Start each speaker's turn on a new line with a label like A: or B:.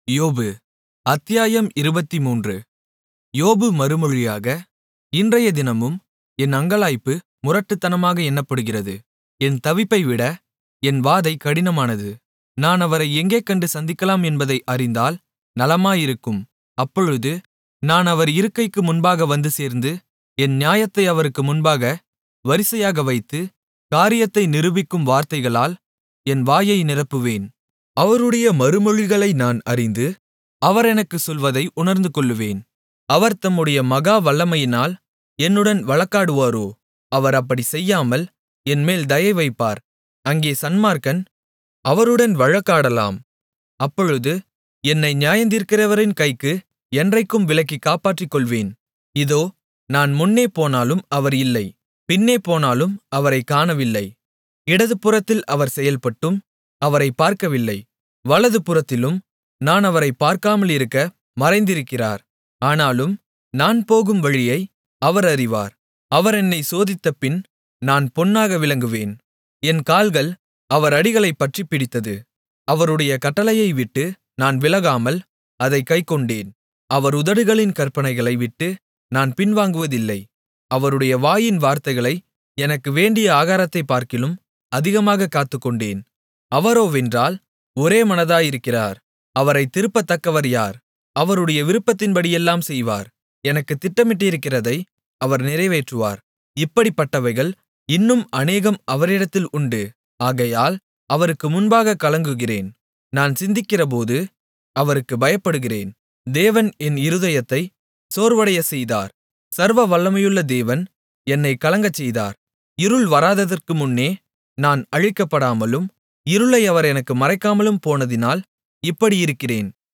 A: யோபு அத்தியாயம் இருபத்துமூன்று யோபு மறுமொழியாக இன்றைய தினமும் என் அங்கலாய்ப்பு முரட்டுத்தனமாக எண்ணப்படுகிறது என் தவிப்பைவிட என் வாதை கடினமானது நான் அவரை எங்கே கண்டு சந்திக்கலாம் என்பதை அறிந்தால் நலமாயிருக்கும் அப்பொழுது நான் அவர் இருக்கைக்கு முன்பாக வந்து சேர்ந்து என் நியாயத்தை அவருக்கு முன்பாக வரிசையாக வைத்து காரியத்தை நிரூபிக்கும் வார்த்தைகளால் என் வாயை நிரப்புவேன் அவருடைய மறுமொழிகளை நான் அறிந்து அவர் எனக்குச் சொல்வதை உணர்ந்துகொள்ளுவேன் அவர் தம்முடைய மகா வல்லமையினால் என்னுடன் வழக்காடுவாரோ அவர் அப்படிச் செய்யாமல் என்மேல் தயை வைப்பார் அங்கே சன்மார்க்கன் அவருடன் வழக்காடலாம் அப்பொழுது என்னை நியாயந்தீர்க்கிறவரின் கைக்கு என்றைக்கும் விலக்கிக் காப்பாற்றிக்கொள்வேன் இதோ நான் முன்னே போனாலும் அவர் இல்லை பின்னே போனாலும் அவரைக் காணவில்லை இடதுபுறத்தில் அவர் செயல்பட்டும் அவரைப் பார்க்கவில்லை வலதுபுறத்திலும் நான் அவரைப் பார்க்காமலிருக்க மறைந்திருக்கிறார் ஆனாலும் நான் போகும் வழியை அவர் அறிவார் அவர் என்னைச் சோதித்தபின் நான் பொன்னாக விளங்குவேன் என் கால்கள் அவர் அடிகளைப் பற்றிப் பிடித்தது அவருடைய கட்டளையை விட்டு நான் விலகாமல் அதைக் கைக்கொண்டேன் அவர் உதடுகளின் கற்பனைகளை விட்டு நான் பின்வாங்குவதில்லை அவருடைய வாயின் வார்த்தைகளை எனக்கு வேண்டிய ஆகாரத்தைப் பார்க்கிலும் அதிகமாகக் காத்துக்கொண்டேன் அவரோவென்றால் ஒரே மனதாயிருக்கிறார் அவரைத் திருப்பத்தக்கவர் யார் அவருடைய விருப்பத்தின்படியெல்லாம் செய்வார் எனக்குத் திட்டமிட்டிருக்கிறதை அவர் நிறைவேற்றுவார் இப்படிப்பட்டவைகள் இன்னும் அநேகம் அவரிடத்தில் உண்டு ஆகையால் அவருக்கு முன்பாகக் கலங்குகிறேன் நான் சிந்திக்கிறபோது அவருக்கு பயப்படுகிறேன் தேவன் என் இருதயத்தை சோர்வடையச் செய்தார் சர்வ வல்லமையுள்ள தேவன் என்னைக் கலங்கச்செய்தார் இருள் வராததற்கு முன்னே நான் அழிக்கப்படாமலும் இருளை அவர் எனக்கு மறைக்காமலும் போனதினால் இப்படியிருக்கிறேன்